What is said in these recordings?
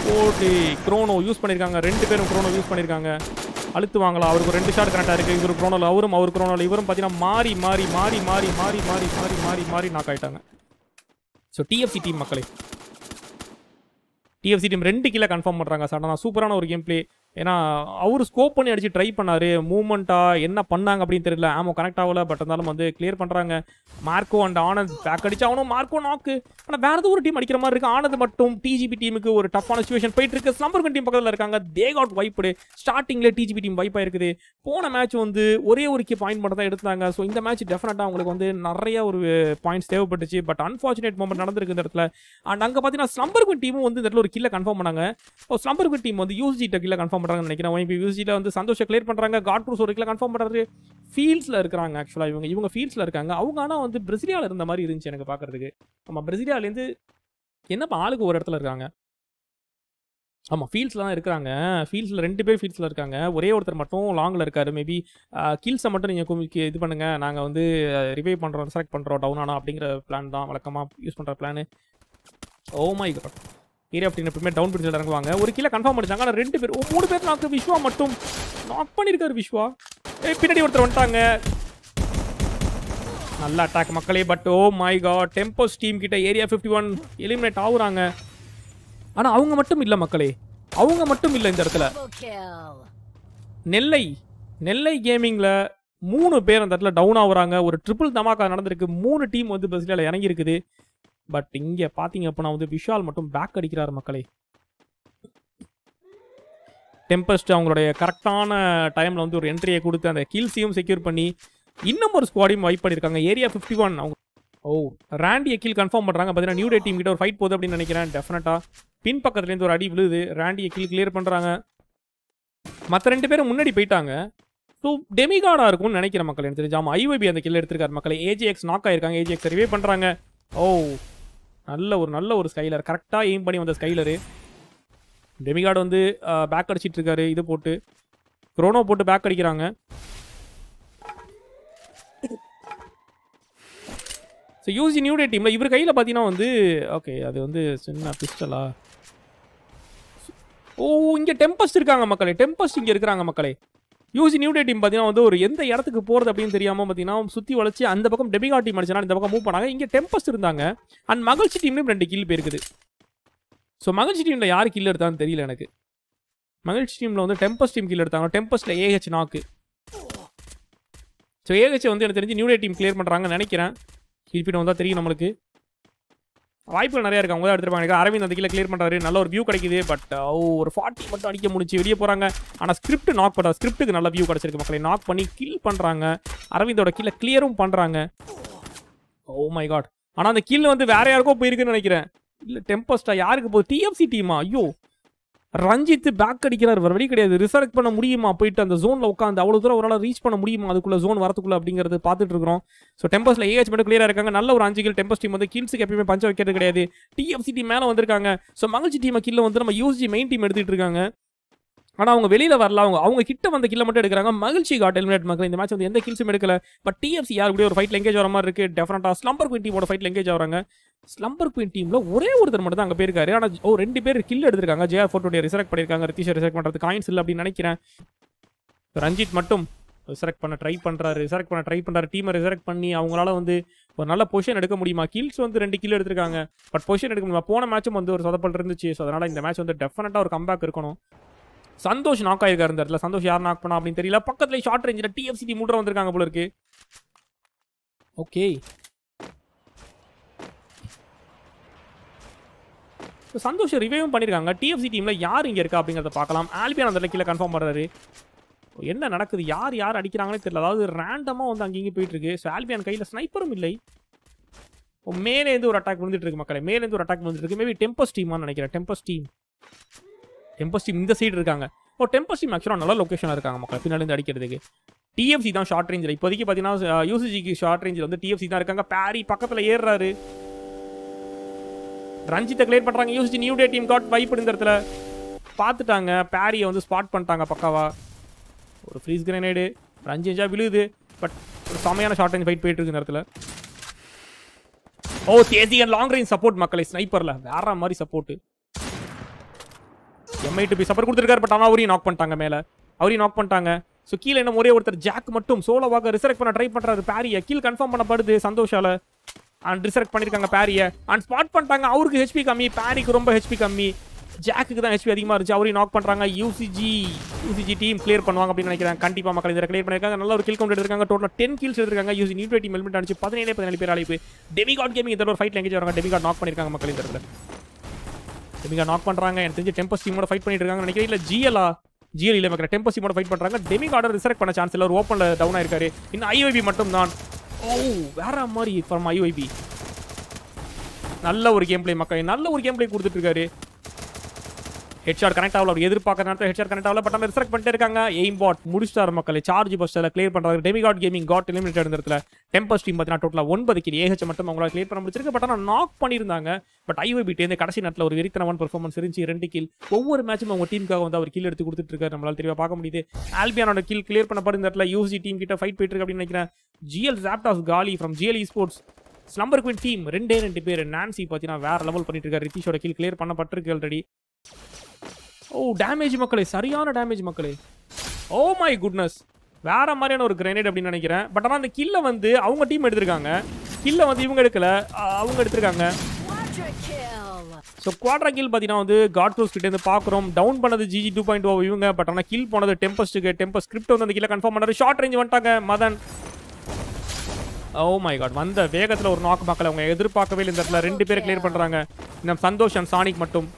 ஓடி க்ரோனோ யூஸ் பண்ணியிருக்காங்க ரெண்டு பேரும் க்ரோனோ யூஸ் பண்ணியிருக்காங்க அழுத்துவாங்களா அவருக்கு ஒரு ரெண்டு ஷாட் கரெக்டாக இருக்குது இவர் க்ரோனோவில் அவரும் அவர் க்ரோனோவில் இவரும் பார்த்தீங்கன்னா மாறி மாறி மாறி மாறி மாறி மாறி மாறி மாறி மாறி நாக் ஆயிட்டாங்க ஸோ டிஎஃப்சி டீம் மக்களே டிஎஃப்சி டீம் ரெண்டு கீழே கன்ஃபார்ம் பண்ணுறாங்க சடனாக சூப்பரான ஒரு கேம் ப்ளே ஏன்னா அவர் ஸ்கோப் பண்ணி அடிச்சு ட்ரை பண்ணாரு மூவ்மெண்ட்டா என்ன பண்ணாங்க அப்படின்னு தெரியல ஆமோ கனெக்ட் ஆகல பட் இருந்தாலும் வந்து கிளியர் பண்ணுறாங்க மார்க்கோ அண்ட் ஆனந்த் பேக் அடிச்சு அவனும் மார்க்கோ நாக்கு ஆனால் வேற ஏதோ ஒரு டீம் அடிக்கிற மாதிரி இருக்கு ஆனந்த் மட்டும் டிஜிபி டீமுக்கு ஒரு டஃப்பான சுச்சுவேஷன் போயிட்டு இருக்கு ஸ்லம்பர் டீம் பக்கத்தில் இருக்காங்க தே காட் வைப்புடு ஸ்டார்டிங்ல டிஜிபி டீம் வைப் ஆயிருக்குது போன மேட்ச் வந்து ஒரே ஒரு கி பாயிண்ட் மட்டும் தான் எடுத்தாங்க ஸோ இந்த மேட்ச் டெஃபினட்டாக அவங்களுக்கு வந்து நிறைய ஒரு பாயிண்ட்ஸ் தேவைப்பட்டுச்சு பட் அன்ஃபார்ச்சுனேட் மூமெண்ட் நடந்திருக்கு இந்த இடத்துல அண்ட் அங்கே பார்த்தீங்கன்னா ஸ்லம்பர் டீமும் வந்து இந்த இடத்துல ஒரு கில்ல கன்ஃபார்ம் பண்ணாங்க ஓ ஸ்லம்பர் டீம் வந்து யூஸ்ஜிட்ட கில்ல கன்ஃபார்ம் பண்ணுறாங்கன்னு நினைக்கிறேன் இப்போ யூஸ்ஜியில் வந்து சந்தோஷம் கிளியர் பண்ணுறாங்க காட் க்ரூஸ் ஒரு கில்ல கன்ஃபார்ம் பண்ணுறாரு ஃபீல்ட்ஸில் இருக்கிறாங்க ஆக்சுவலாக இவங்க இவங்க ஃபீல்ட்ஸில் இருக்காங்க அவங்க ஆனால் வந்து பிரசிலியாவில் இருந்த மாதிரி இருந்துச்சு எனக்கு பார்க்கறதுக்கு ஆமாம் பிரசிலியாலேருந்து என்னப்பா ஆளுக்கு ஒரு இடத்துல இருக்காங்க ஆமாம் ஃபீல்ட்ஸில் தான் இருக்கிறாங்க ஃபீல்ட்ஸில் ரெண்டு பேர் ஃபீல்ட்ஸில் இருக்காங்க ஒரே ஒருத்தர் மட்டும் லாங்கில் இருக்காரு மேபி கில்ஸை மட்டும் நீங்கள் இது பண்ணுங்கள் நாங்கள் வந்து ரிவைவ் பண்ணுறோம் செலக்ட் பண்ணுறோம் டவுன் ஆனால் அப்படிங்கிற பிளான் தான் வழக்கமாக யூஸ் பண்ணுற plan oh my God area அப்படின்னு எப்பவுமே டவுன் பிடிச்சில் இறங்குவாங்க ஒரு கீழே கன்ஃபார்ம் பண்ணிட்டாங்க ஆனால் ரெண்டு பேர் ஓ, மூணு பேர் நாக்கு விஸ்வா மட்டும் நாக் பண்ணியிருக்காரு விஸ்வா ஏய் பின்னாடி ஒருத்தர் வந்துட்டாங்க நல்ல அட்டாக் மக்களே but oh my God Tempus team கிட்ட ஏரியா ஃபிஃப்டி ஒன் எலிமினேட் ஆகுறாங்க ஆனால் அவங்க மட்டும் இல்லை மக்களே அவங்க மட்டும் இல்லை இந்த இடத்துல Double kill. நெல்லை நெல்லை கேமிங்கில் மூணு பேர் அந்த இடத்துல டவுன் ஆகுறாங்க ஒரு ட்ரிபிள் தமாக்கா நடந்திருக்கு மூணு டீம் வந்து பிரசிலியாவில் இறங்கி இருக்குது பட் இங்கே பார்த்தீங்க அப்படின்னா வந்து விஷால் மட்டும் பேக் அடிக்கிறார் மக்களே டெம்பஸ்ட் அவங்களுடைய கரெக்டான டைமில் வந்து ஒரு என்ட்ரியை கொடுத்து அந்த கில்ஸையும் செக்யூர் பண்ணி இன்னும் ஒரு ஸ்குவாடையும் வைப் பண்ணியிருக்காங்க ஏரியா ஃபிஃப்டி ஒன் அவங்க ஓ ராண்டியை கீழ் கன்ஃபார்ம் பண்ணுறாங்க பார்த்தீங்கன்னா நியூ டே டீம் கிட்ட ஒரு ஃபைட் போகுது அப்படின்னு நினைக்கிறேன் டெஃபினட்டாக பின் பக்கத்துலேருந்து ஒரு அடி விழுது ராண்டியை கீழ் கிளியர் பண்ணுறாங்க மற்ற ரெண்டு பேரும் முன்னாடி போயிட்டாங்க ஸோ டெமிகாடாக இருக்கும்னு நினைக்கிறேன் மக்கள் எனக்கு தெரிஞ்சு ஆமாம் ஐஒபி அந்த கில் எடுத்திருக்காரு மக்களை ஏஜிஎக்ஸ் நாக் ஆயிருக்காங்க ஏஜிஎக்ஸ் ரிவே பண்ணுறாங்க ஓ நல்ல ஒரு நல்ல ஒரு ஸ்கைலர் கரெக்டாக எய்ம் பண்ணி வந்த ஸ்கைலரு டெமிகார்டு வந்து பேக் அடிச்சிட்டு இருக்காரு இது போட்டு குரோனோ போட்டு பேக் அடிக்கிறாங்க ஸோ யூசி நியூ டே டீமில் இவர் கையில் பார்த்தீங்கன்னா வந்து ஓகே அது வந்து சின்ன பிஸ்டலா ஓ இங்கே டெம்பஸ்ட் இருக்காங்க மக்களே டெம்பஸ்ட் இங்கே இருக்கிறாங்க மக்களே யூசி நியூ டே டீம் பார்த்தீங்கன்னா வந்து ஒரு எந்த இடத்துக்கு போகிறது அப்படின்னு தெரியாமல் பார்த்தீங்கன்னா சுற்றி வளைச்சு அந்த பக்கம் டெபிகா டீம் அடிச்சனால இந்த பக்கம் மூவ் பண்ணாங்க இங்கே டெம்பஸ்ட் இருந்தாங்க அண்ட் மகிழ்ச்சி டீம்லேயும் ரெண்டு கில் போயிருக்குது ஸோ மகிழ்ச்சி டீமில் யார் கில் எடுத்தான்னு தெரியல எனக்கு மகிழ்ச்சி டீமில் வந்து டெம்பஸ் டீம் கில் எடுத்தாங்க டெம்பஸ்ட்டில் ஏஹெச் நாக்கு ஸோ ஏஹெச் வந்து எனக்கு தெரிஞ்சு நியூ டே டீம் கிளியர் பண்ணுறாங்கன்னு நினைக்கிறேன் ஹீல்பின் வந்தால் தெரியும் நம்மளுக்கு வாய்ப்புகள் நிறைய இருக்கு அவங்க தான் எடுத்துருப்பாங்க எனக்கு அரவிந்த் அந்த கீழே கிளியர் பண்ணுறாரு நல்ல ஒரு வியூ கிடைக்குது பட் ஒரு ஃபார்ட்டி மட்டும் அடிக்க முடிச்சு வெளியே போகிறாங்க ஆனால் ஸ்கிரிப்ட் நாக் பண்ணுற ஸ்கிரிப்ட்டுக்கு நல்ல வியூ கிடச்சிருக்கு மக்களை நாக் பண்ணி கில் பண்ணுறாங்க அரவிந்தோட கீழே கிளியரும் பண்ணுறாங்க ஓ மை காட் ஆனால் அந்த கீழ் வந்து வேற யாருக்கோ போயிருக்குன்னு நினைக்கிறேன் இல்லை டெம்பஸ்டா யாருக்கு போகுது டிஎஃப்சி டீமா ஐயோ ரஞ்சித் பேக் அடிக்கிறார் வேற வழி கிடையாது ரிசர்ச் பண்ண முடியுமா போயிட்டு அந்த ஜோனில் உட்காந்து அவ்வளோ தூரம் அவரால் ரீச் பண்ண முடியுமா அதுக்குள்ள ஜோன் வரதுக்குள்ள அப்படிங்கிறது பார்த்துட்டு இருக்கிறோம் ஸோ டெம்பஸ்ல ஏஹெச் மட்டும் கிளியராக இருக்காங்க நல்ல ஒரு அஞ்சு கில் டெம்பஸ் டீம் வந்து கில்ஸுக்கு எப்பயுமே பஞ்ச வைக்கிறது கிடையாது டிஎஃப்சி டீம் மேலே வந்திருக்காங்க ஸோ மகிழ்ச்சி டீமை கில்ல வந்து நம்ம யூஸ்ஜி மெயின் டீம் எடுத்துட்டு இருக்காங்க ஆனால் அவங்க வெளியில் வரல அவங்க அவங்க கிட்ட வந்த கில்ல மட்டும் எடுக்கிறாங்க மகிழ்ச்சி காட் எலிமினேட் மக்கள் இந்த மேட்ச் வந்து எந்த கில்ஸும் எடுக்கல பட் டிஎஃப்சி யார் கூட ஒரு ஃபைட்ல எங்கேஜ் வர மாதிரி இருக்கு டெஃபினட்டாக ஸ்லம்பர் குயின் டீமோட ஃபைட்ல எங்கேஜ் ஆகிறாங்க ஸ்லம்பர் குயின் டீமில் ஒரே ஒருத்தர் மட்டும் தான் அங்கே போயிருக்காரு ஆனால் ஓ ரெண்டு பேர் கில் எடுத்திருக்காங்க ஜேஆர் ஃபோர்டோடைய ரிசர்க் பண்ணியிருக்காங்க ரித்திஷை ரிசர்க் பண்ணுறது காயின்ஸ் இல்லை அப்படின்னு நினைக்கிறேன் ரஞ்சித் மட்டும் ரிசர்க் பண்ண ட்ரை பண்ணுறாரு ரிசர்க் பண்ண ட்ரை பண்ணுறாரு டீமை ரிசர்க் பண்ணி அவங்களால வந்து ஒரு நல்ல பொசிஷன் எடுக்க முடியுமா கில்ஸ் வந்து ரெண்டு கில் எடுத்திருக்காங்க பட் பொசிஷன் எடுக்க முடியுமா போன மேட்சும் வந்து ஒரு சொதப்பல் இருந்துச்சு ஸோ அதனால் இந்த மேட்ச் வந்து டெஃபினட்டாக ஒரு கம்பேக் இருக்கணும் சந்தோஷ் நாக் ஆயிருக்காரு இந்த இடத்துல சந்தோஷ் யார் நாக் பண்ணா அப்படின்னு தெரியல பக்கத்துல ஷார்ட் ரேஞ்சில் டிஎஃப்சி டீம் மூட்ற வந்திருக்காங்க போல இருக்கு ஓகே சந்தோஷ் ரிவைவும் பண்ணியிருக்காங்க டிஎஃப்சி டீமில் யார் இங்கே இருக்கா அப்படிங்கிறத பார்க்கலாம் ஆல்பியான் அந்த கீழே கன்ஃபார்ம் பண்ணுறாரு என்ன நடக்குது யார் யார் அடிக்கிறாங்கன்னே தெரியல அதாவது ரேண்டமாக வந்து அங்கேயும் போயிட்டு இருக்கு ஸோ ஆல்பியான் கையில் ஸ்னைப்பரும் இல்லை ஓ, மேலேருந்து ஒரு அட்டாக் வந்துட்டு இருக்கு மக்களே மேலேருந்து ஒரு அட்டாக் வந்துட்டு இருக்கு மேபி டெம்பஸ் டீமான்னு நினைக்கிறேன் டெம்பஸ் டீம் டெம்பஸ் டீம் இந்த சைடு இருக்காங்க ஓ டெம்பஸ் டீம் ஆக்சுவலாக நல்ல லொக்கேஷனில் இருக்காங்க மக்கள் பின்னாடி இருந்து அடிக்கிறதுக்கு டிஎஃப்சி தான் ஷார்ட் ரேஞ்சில் இப்போதைக்கு பார்த்தீங்கன்னா யூசிஜிக்கு ஷார்ட் ரேஞ்சில் வந்து டிஎஃப்சி தான் இருக்காங்க பேரி பக்கத்தில் ஏறுறாரு ரஞ்சித்தை கிளியர் பண்ணுறாங்க UCG new day team got wipe இந்த இடத்துல பார்த்துட்டாங்க பேரியை வந்து ஸ்பாட் பண்ணிட்டாங்க பக்காவா ஒரு ஃப்ரீஸ் கிரனேடு ரஞ்சிஜா விழுது பட் ஒரு செமையான ஷார்ட் ரேஞ்ச் ஃபைட் போயிட்டு இருக்கு இந்த இடத்துல ஓ தேசியன் லாங் ரேஞ்ச் சப்போர்ட் மக்களை ஸ்னைப்பரில் வேற மாதிரி சப்போர்ட்டு எம்ஐ டு பி சப்பர் கொடுத்துருக்காரு பட் ஆனால் அவரையும் நாக் பண்ணிட்டாங்க மேலே அவரையும் நாக் பண்ணிட்டாங்க ஸோ கீழே என்ன ஒரே ஒருத்தர் ஜாக் மட்டும் சோலோவாக ரிசரெக்ட் பண்ண ட்ரை பண்ணுறாரு பேரியை கீழ் கன்ஃபார்ம் பண்ணப்படுது சந்தோஷால அண்ட் ரிசரெக்ட் பண்ணியிருக்காங்க பேரியை அண்ட் ஸ்பாட் பண்ணிட்டாங்க அவருக்கு ஹெச்பி கம்மி பேரிக்கு ரொம்ப ஹெச்பி கம்மி ஜாக்குக்கு தான் ஹெச்பி அதிகமாக இருந்துச்சு அவரையும் நாக் பண்ணுறாங்க யூசிஜி யூசிஜி டீம் கிளியர் பண்ணுவாங்க அப்படின்னு நினைக்கிறேன் கண்டிப்பாக மக்கள் இதில் கிளியர் பண்ணியிருக்காங்க நல்ல ஒரு கில் கவுண்ட் எடுத்திருக்காங்க டோட்டல் டென் கில்ஸ் எடுத்திருக்காங்க யூசி நியூட்ரி டீம் எலிமெண்ட் அடிச்சு பதினேழு பதினேழு பேர் அழைப்பு டெமிகாட் கேமிங் இதில் ஒரு ஃபைட் லேங்கேஜ் வராங்க டெமிகாட் நாக் பண்ணியிருக்காங்க மக்கள் இந்த இடத்துல டெமிகாட் நாக் பண்ணுறாங்க எனக்கு தெரிஞ்சு டெம்பஸ் டீமோட ஃபைட் பண்ணிட்டு இருக்காங்க நினைக்கிறேன் இல்லை ஜிஎலா ஜிஎல் இல்லை மக்கள் டெம்பஸ் டீமோட ஃபைட் பண்ணுறாங்க டெமிகார்டர் ரிசரெக்ட் பண்ண சான்ஸ் இல்லை ஒரு ஓப்பனில் டவுன் ஆயிருக்காரு இன்னும் ஐஒபி மட்டும் தான் ஓ வேற மாதிரி ஃப்ரம் ஐஒபி நல்ல ஒரு கேம் பிளே மக்கள் நல்ல ஒரு கேம் பிளே கொடுத்துட்டு இருக்காரு ஹெட்ஷாட் கனெக்ட் ஆகல அவர் எதிர்பார்க்க நேரத்தில் ஹெட்ஷாட் கனெக்ட் ஆகல பட் ஆனால் ரிசர்க் பண்ணிட்டே இருக்காங்க எய்ம் பாட் முடிச்சிட்டார் மக்கள் சார்ஜ் பஸ்ஸில் கிளியர் பண்ணுறாரு டெமிகாட் கேமிங் காட் எலிமினேட் இருந்த இடத்துல டெம்பஸ் டீம் பார்த்தீங்கன்னா டோட்டலாக ஒன்பது கிலி ஏஹெச் மட்டும் அவங்களால கிளியர் பண்ண முடிச்சிருக்கு பட் ஆனால் நாக் பண்ணியிருந்தாங்க பட் ஐஓபி இந்த கடைசி நேரத்தில் ஒரு வெறித்தனமான பெர்ஃபார்மன்ஸ் இருந்துச்சு ரெண்டு கில் ஒவ்வொரு மேட்சும் அவங்க டீமுக்காக வந்து அவர் கில் எடுத்து கொடுத்துட்டு இருக்காரு நம்மளால தெளிவாக பார்க்க முடியுது ஆல்பியானோட கில் கிளியர் பண்ணப்படும் இந்த இடத்துல யூசி டீம் கிட்ட ஃபைட் போயிட்டு இருக்கு அப்படின்னு நினைக்கிறேன் ஜிஎல் ஜாப்டாஸ் காலி from GL sports Slumber Queen team ரெண்டே ரெண்டு பேர் நான்சி பார்த்தீங்கன்னா வேற லெவல் பண்ணிட்டு இருக்காரு ரித்திஷோட கில் கிளியர் பண்ணப்பட்டிருக்கு ஆல்ரெடி ஓ டேமேஜ் மக்களே சரியான டேமேஜ் மக்களே ஓ மை குட்னஸ் வேற மாதிரியான ஒரு கிரனேட் அப்படின்னு நினைக்கிறேன் பட் ஆனால் அந்த கில்லை வந்து அவங்க டீம் எடுத்திருக்காங்க கில்லை வந்து இவங்க எடுக்கல அ- அவங்க எடுத்திருக்காங்க Quadra kill. So quadra kill பார்த்தீங்கன்னா வந்து காட் க்ரூஸ் கிட்ட இருந்து பார்க்குறோம் டவுன் பண்ணது ஜிஜி டூ பாயிண்ட் ஓ இவங்க பட் ஆனால் கில் போனது டெம்பஸ்ட்டுக்கு டெம்பஸ் ஸ்கிரிப்ட் வந்து அந்த கில்ல கன்ஃபார்ம் பண்ணாரு ஷார்ட் ரேஞ்ச் வந்துட்டாங்க மதன் ஓ மை காட் வந்த வேகத்தில் ஒரு நாக்கு மக்கள் அவங்க எதிர்பார்க்கவே இல்லை இந்த இடத்துல ரெண்டு பேர் கிளியர் பண்ணுறாங்க இந்த சந்தோஷ் அண்ட் சானிக் மட்டும்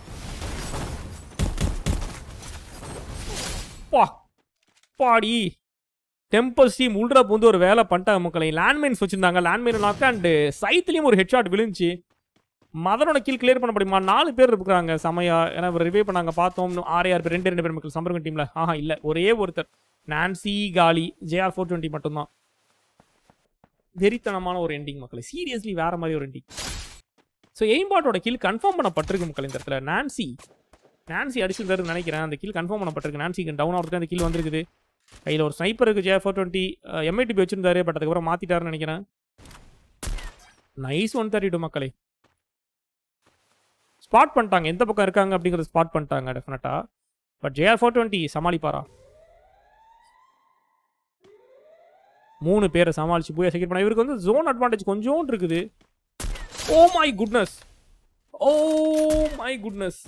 பா பாடி டெம்பஸ் டீம் உள்ற பூந்து ஒரு வேலை பண்ணிட்டாங்க மக்களை லேண்ட்மைன்ஸ் வச்சிருந்தாங்க லேண்ட்மைன் நாக்கு அண்டு சைட்லேயும் ஒரு ஹெட்ஷாட் விழுந்துச்சு மதனோட கீழ் கிளியர் பண்ண முடியுமா நாலு பேர் இருக்கிறாங்க செமையா ஏன்னா ரிவே பண்ணாங்க பார்த்தோம் ஆறு ஆறு பேர் ரெண்டு ரெண்டு பேர் மக்கள் சம்பரங்க டீம்ல ஆஹா இல்ல ஒரே ஒருத்தர் நான்சி காலி ஜேஆர் ஃபோர் டுவெண்ட்டி மட்டும்தான் வெறித்தனமான ஒரு எண்டிங் மக்களே சீரியஸ்லி வேற மாதிரி ஒரு எண்டிங் ஸோ எய்ம்பாட்டோட கீழ் கன்ஃபார்ம் பண்ணப்பட்டிருக்கு மக்கள் இந்த இடத்துல நான்சி நான்சி அடிச்சிருந்தாருன்னு நினைக்கிறேன் அந்த கீழ் கன்ஃபார்ம் பண்ணப்பட்டிருக்கு நான்சிக்கு டவுன் ஆகிறதுக்கு அந்த கீழ் வந்திருக்குது கையில் ஒரு ஸ்னைப்பர் இருக்கு ஜே ஃபோர் டுவெண்ட்டி எம்ஐடிபி வச்சிருந்தாரு பட் அதுக்கப்புறம் மாத்திட்டாருன்னு நினைக்கிறேன் நைஸ் ஒன் தேர்ட்டி டூ மக்களே ஸ்பாட் பண்ணிட்டாங்க எந்த பக்கம் இருக்காங்க அப்படிங்கறத ஸ்பாட் பண்ணிட்டாங்க டெஃபினட்டா பட் ஜேஆர் ஃபோர் டுவெண்ட்டி சமாளிப்பாரா மூணு பேரை சமாளிச்சு போய் செக்யூர் பண்ண இவருக்கு வந்து ஜோன் அட்வான்டேஜ் கொஞ்சோண்டு இருக்குது oh my goodness oh my goodness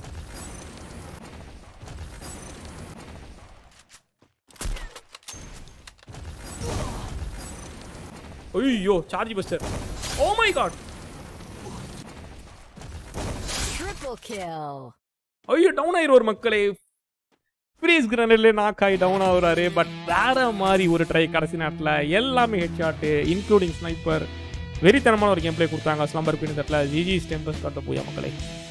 ஐயோ charge buster oh my God Triple kill. ஐயோ டவுன் ஆயிடுவார் மக்களே ஃப்ரீஸ் கிரனட்ல நாக் ஆகி டவுன் ஆகுறாரு பட் வேற மாதிரி ஒரு ட்ரை கடைசி நேரத்தில் எல்லாமே ஹெட் ஷாட்டு இன்க்ளூடிங் ஸ்னைப்பர் வெறித்தனமான ஒரு கேம் பிளே கொடுத்தாங்க ஸ்லம்பர் பின் தட்டில் ஜிஜி ஸ்டெம்பஸ் காட்ட போய் மக்களே